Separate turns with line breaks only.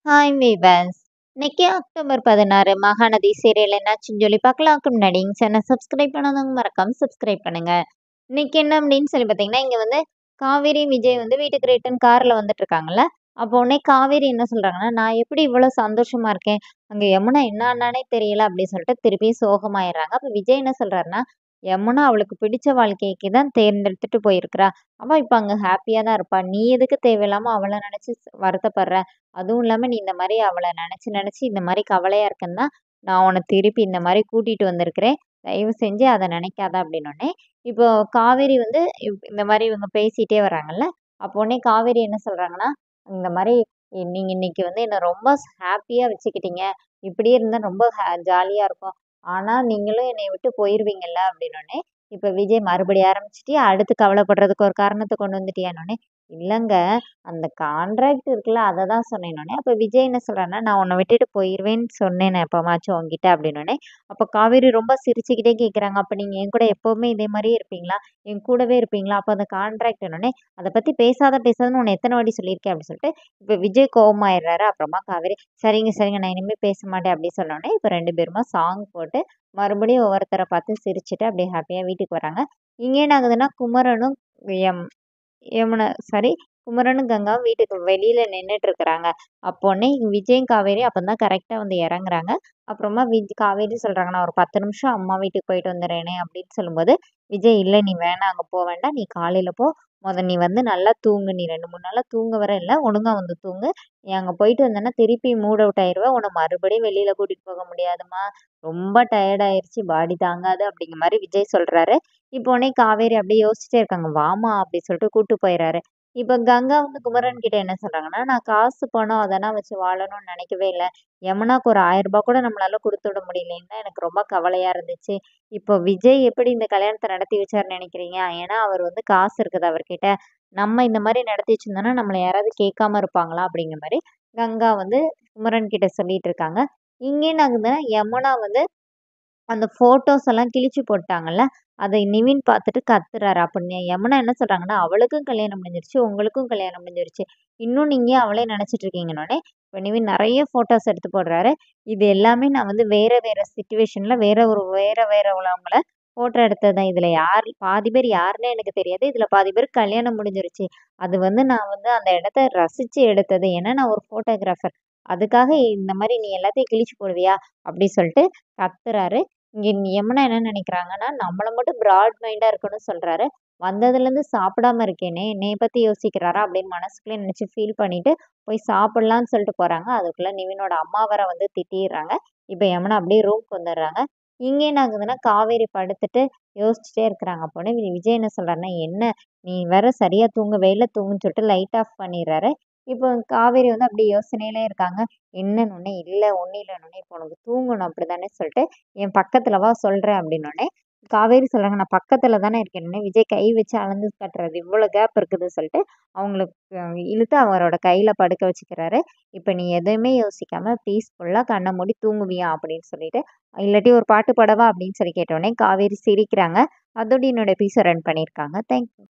hi viewers இன்னைக்கு October பதினாறு Mahanadi serial என்னாச்சுன்னு சொல்லி பார்க்கலாம்க்கு முன்னாடி சேனல் சப்ஸ்கிரைப் பண்ணாதவங்க மறக்காம சப்ஸ்கிரைப் பண்ணுங்க இன்னைக்கு என்ன அப்படின்னு சொல்லி பார்த்தீங்கன்னா இங்கே வந்து காவேரி விஜய் வந்து வீட்டுக்கு ரிட்டன் காரில் வந்துட்டு இருக்காங்கல்ல அப்போ உடனே காவேரி என்ன சொல்கிறாங்கன்னா நான் எப்படி இவ்வளோ சந்தோஷமா இருக்கேன் அங்கே யமுனா என்ன ஆனானே தெரியல அப்படின்னு சொல்லிட்டு திருப்பி சோகமாயிடுறாங்க அப்போ விஜய் என்ன சொல்கிறாருன்னா யமுனா அவளுக்கு பிடிச்ச வாழ்க்கைக்கு தான் தேர்ந்தெடுத்துட்டு போயிருக்கிறா அவள் இப்போ அங்கே ஹாப்பியாக தான் இருப்பா நீ எதுக்கு தேவையில்லாமல் அவளை நினச்சி வருத்தப்படுற அதுவும் இல்லாமல் நீ இந்த மாதிரி அவளை நினச்சி நினச்சி இந்த மாதிரி கவலையாக இருக்குன்னு தான் நான் உன்னை திருப்பி இந்த மாதிரி கூட்டிகிட்டு வந்திருக்கிறேன் தயவு செஞ்சு அதை நினைக்காத அப்படின்னோடனே இப்போ காவேரி வந்து இப்- இந்த மாதிரி இவங்க பேசிகிட்டே வராங்கல்ல அப்போ உடனே காவேரி என்ன சொல்கிறாங்கன்னா இந்த மாதிரி நீங்கள் இன்னைக்கு வந்து என்னை ரொம்ப ஹாப்பியாக வச்சுக்கிட்டீங்க இப்படியே இருந்தால் ரொம்ப ஜாலியாக இருக்கும் ஆனால் நீங்களும் என்னை விட்டு போயிடுவீங்கல்ல அப்படின்னோடனே இப்போ விஜய் மறுபடியும் ஆரம்பிச்சிட்டு அடுத்து கவலைப்படுறதுக்கு ஒரு காரணத்தை கொண்டு வந்துட்டியானோடனே இல்லைங்க அந்த கான்ட்ராக்ட் இருக்குல்ல அதை தான் சொன்னேனோடனே அப்போ விஜய் என்ன சொல்கிறான்னா நான் உன்னை விட்டுட்டு போயிடுவேன்னு சொன்னேன் எப்போமாச்சும் உங்ககிட்ட அப்படின்னோடனே அப்போ காவேரி ரொம்ப சிரிச்சுக்கிட்டே கேட்குறாங்க அப்போ நீங்கள் என் கூட எப்போவுமே இதே மாதிரியே இருப்பீங்களா என் கூடவே இருப்பீங்களா அப்போ அந்த கான்ட்ராக்ட் என்னோடனே அதை பற்றி பேசாத பேசாதன்னு உன்னை எத்தனை வாட்டி சொல்லியிருக்கேன் அப்படின்னு சொல்லிட்டு இப்போ விஜய் கோவமாயிடுறாரு அப்புறமா காவேரி சரிங்க சரிங்க நான் இனிமேல் பேச மாட்டேன் அப்படி சொன்னோடனே இப்போ ரெண்டு பேருமா சாங் போட்டு மறுபடியும் ஒவ்வொருத்தரை பார்த்து சிரிச்சுட்டு அப்படியே ஹாப்பியாக வீட்டுக்கு வராங்க இங்கே என்ன ஆகுதுன்னா குமரனும் எம் யமுனா சாரி குமரனும் கங்காவும் வீட்டுக்கு வெளியில் நின்றுட்டு இருக்கிறாங்க அப்போன்னே விஜயும் காவேரி அப்போ தான் கரெக்டாக வந்து இறங்குறாங்க அப்புறமா விஜ் காவேரி சொல்கிறாங்க நான் ஒரு பத்து நிமிஷம் அம்மா வீட்டுக்கு போயிட்டு வந்துடுறேனே அப்படின்னு சொல்லும்போது விஜய் இல்லை நீ வேணாம் அங்கே போக வேண்டாம் நீ காலையில் போ முத நீ வந்து நல்லா தூங்கு நீ ரெண்டு மூணு நாளாக தூங்க வர இல்லை ஒழுங்கா வந்து தூங்கு நீ அங்கே போயிட்டு வந்தேன்னா திருப்பி மூட் அவுட் ஆயிடுவேன் உன்னை மறுபடியும் வெளியில் கூட்டிகிட்டு போக முடியாதும்மா ரொம்ப டயர்ட் ஆயிடுச்சு பாடி தாங்காது அப்படிங்கிற மாதிரி விஜய் சொல்கிறாரு இப்போ உடனே காவேரி அப்படியே யோசிச்சுட்டே இருக்காங்க வாமா அப்படி சொல்லிட்டு கூட்டு போயிடுறாரு இப்போ கங்கா வந்து குமரன் கிட்ட என்ன சொல்றாங்கன்னா நான் காசு பணம் அதெல்லாம் வச்சு வாழணும்னு நினைக்கவே இல்லை யமுனாக்கு ஒரு ஆயிரம் ரூபாய் கூட நம்மளால கொடுத்து விட முடியலன்னு எனக்கு ரொம்ப கவலையா இருந்துச்சு இப்போ விஜய் எப்படி இந்த கல்யாணத்தை நடத்தி வச்சாருன்னு நினைக்கிறீங்க ஏன்னா அவர் வந்து காசு இருக்குது அவர்கிட்ட நம்ம இந்த மாதிரி நடத்தி வச்சிருந்தோம்னா நம்மளை யாராவது கேட்காம இருப்பாங்களா அப்படிங்கிற மாதிரி கங்கா வந்து குமரன் கிட்ட சொல்லிட்டு இருக்காங்க இங்கே என்ன ஆகுதுன்னா யமுனா வந்து அந்த ஃபோட்டோஸ் எல்லாம் கிழிச்சு போட்டாங்கல்ல அதை நிவின் பார்த்துட்டு கத்துறாரு அப்போ நி- யமுனா என்ன சொல்றாங்கன்னா அவளுக்கும் கல்யாணம் முடிஞ்சிருச்சு உங்களுக்கும் கல்யாணம் முடிஞ்சிருச்சு இன்னும் நீங்க அவளே நினைச்சிட்டு இருக்கீங்கன்னொடனே இப்போ நிவின் நிறைய ஃபோட்டோஸ் எடுத்து போடுறாரு இது எல்லாமே நான் வந்து வேற வேற சுச்சுவேஷன்ல வேற ஒரு வேற வேற உள்ளவங்கள ஃபோட்டோ எடுத்தது தான் இதில் யார் பாதி பேர் யாருன்னே எனக்கு தெரியாது இதில் பாதி பேர் கல்யாணம் முடிஞ்சிருச்சு அது வந்து நான் வந்து அந்த இடத்த ரசித்து எடுத்தது ஏன்னா நான் ஒரு ஃபோட்டோகிராஃபர் அதுக்காக இந்த மாதிரி நீ எல்லாத்தையும் கிழிச்சு போடுவியா அப்படி சொல்லிட்டு கத்துறாரு இங்கே யமுனா என்ன நினைக்கிறாங்கன்னா நம்மளை மட்டும் ப்ராட் மைண்டாக இருக்கணும்னு சொல்கிறாரு வந்ததுலேருந்து சாப்பிடாம இருக்கேனே என்னைய பற்றி யோசிக்கிறாரா அப்படின்னு மனசுக்குள்ளே நினச்சி ஃபீல் பண்ணிட்டு போய் சாப்பிட்லான்னு சொல்லிட்டு போகிறாங்க அதுக்குள்ளே நிவினோட அம்மா வர வந்து திட்டிடுறாங்க இப்போ யமுனா அப்படியே ரூம்க்கு வந்துடுறாங்க இங்கே என்ன ஆகுதுன்னா காவேரி படுத்துட்டு யோசிச்சுட்டே இருக்கிறாங்க போனே விஜய் என்ன சொல்கிறாருன்னா என்ன நீ வேற சரியாக தூங்கவே இல்லை தூங்குன்னு சொல்லிட்டு லைட் ஆஃப் பண்ணிடுறாரு இப்போ காவேரி வந்து அப்படியே யோசனையிலே இருக்காங்க என்னன்னு ஒன்னே இல்லை ஒன்றும் இல்லைன்னு இப்போ உனக்கு தூங்கணும் அப்படி தானே சொல்லிட்டு என் பக்கத்தில் வா சொல்கிறேன் அப்படின்னோடனே காவேரி சொல்கிறாங்க நான் பக்கத்தில் தானே இருக்கேன்னு விஜய் கை வச்சு அளந்து கட்டுறது இவ்வளோ கேப் இருக்குது சொல்லிட்டு அவங்களுக்கு அஹ், இழுத்து அவரோட கையில் படுக்க வச்சுக்கிறாரு இப்போ நீ எதுவுமே யோசிக்காம பீஸ்ஃபுல்லாக கண்ணை மூடி தூங்குவியா அப்படின்னு சொல்லிட்டு இல்லாட்டி ஒரு பாட்டு பாடவா அப்படின்னு சொல்லி கேட்டோடனே காவேரி சிரிக்கிறாங்க அதோட என்னோட எபிசோட் ரன் பண்ணியிருக்காங்க தேங்க்யூ